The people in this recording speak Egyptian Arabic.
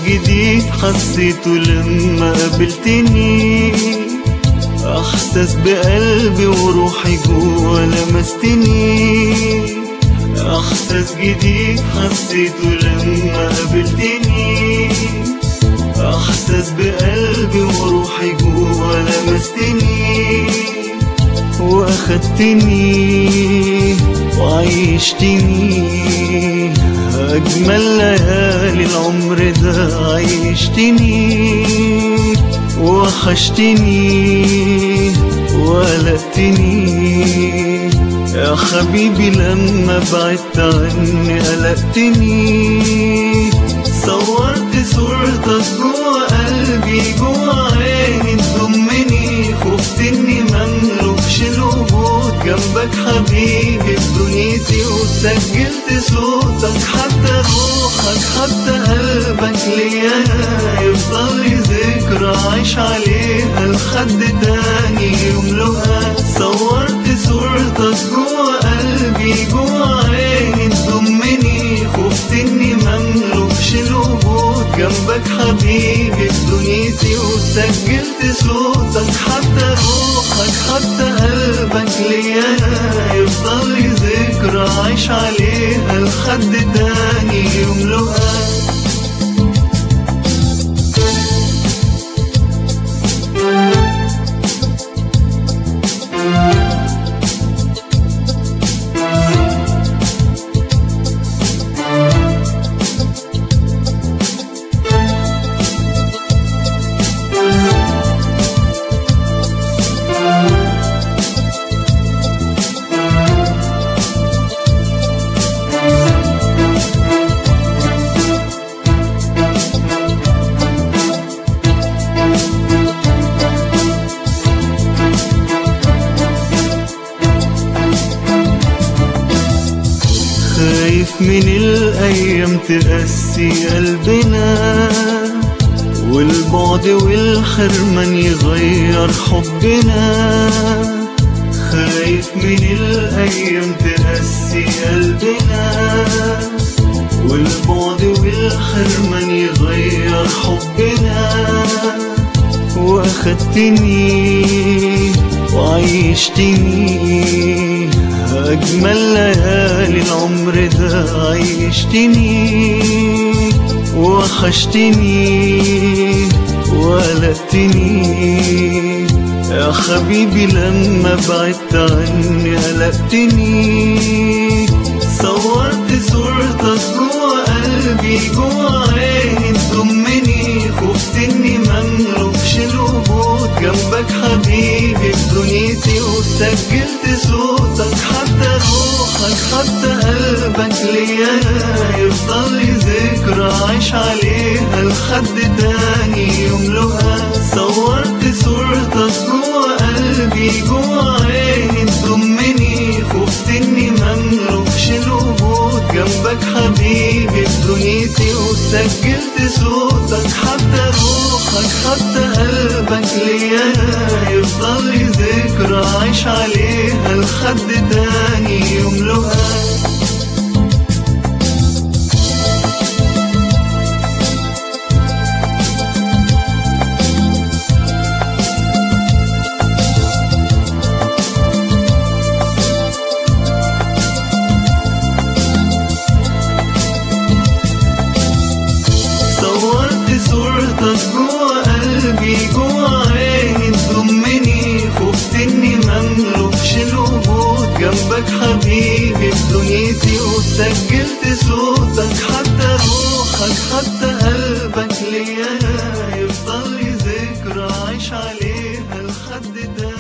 جديد حسيته لما قابلتني احساس بقلبي وروحي جوا لمستني احساس جديد حسيته لما قابلتني احساس بقلبي وروحي جوا لمستني واخدتني وعيشتني اجمل ليالي العمر ده عيشتني وحشتني وقلقتني يا حبيبي لما بعدت عني قلقتني صورت صورتك جوا قلبي جوا عيني تضمني خفت اني مملكش الوجود جنبك حبيبي في دنيتي وسجلت صوتك حتى روحك حتى قلبك ليا انا يفضل لي ذكرى عايش عليها لحد تاني يملؤها صورت صورتك جوا قلبي جوا عيني تضمني خفت اني مملكش الوجود جنبك حبيبي في دنيتي وسجلت صوتك حتى روحك حتى قلبك ليا انا يفضل لي ذكرى عايش عليها لحد تاني يملؤها خايف من الأيام تقسي قلبنا والبعد والحرمان يغير حبنا خايف من الأيام تقسي قلبنا والبعد والحرمان يغير حبنا واخدتني وعيشتني أجمل ليالي العمر ده عيشتني وحشتني وقلقتني يا حبيبي لما بعدت عني قلقتني صورت صورتك جوا قلبي جوا عيني تضمني خفت اني مملكش الوجود جنبك حبيبي في دنيتي وسجلت صوتك حتى روحك حتى قلبك ليا انا يفضل لي ذكرى عايش عليها لحد تاني يملؤها صورت صورتك جوا قلبي جوا عيني تضمني خفت اني مملكش الوجود جنبك حبيبي في دنيتي وسجلت صوتك حتى روحك حتى قلبك ليا انا يفضل لي ذكرى عايش عليها لحد تاني يملؤها صورت صورتك جوا قلبي جوا عيني تضمني خفت اني مملكش الوجود جنبك حبيبي في دنيتي وسجلت صوتك حتى روحك حتى قلبك ليا أنا يفضل لي ذكرى عايش عليها لحد تاني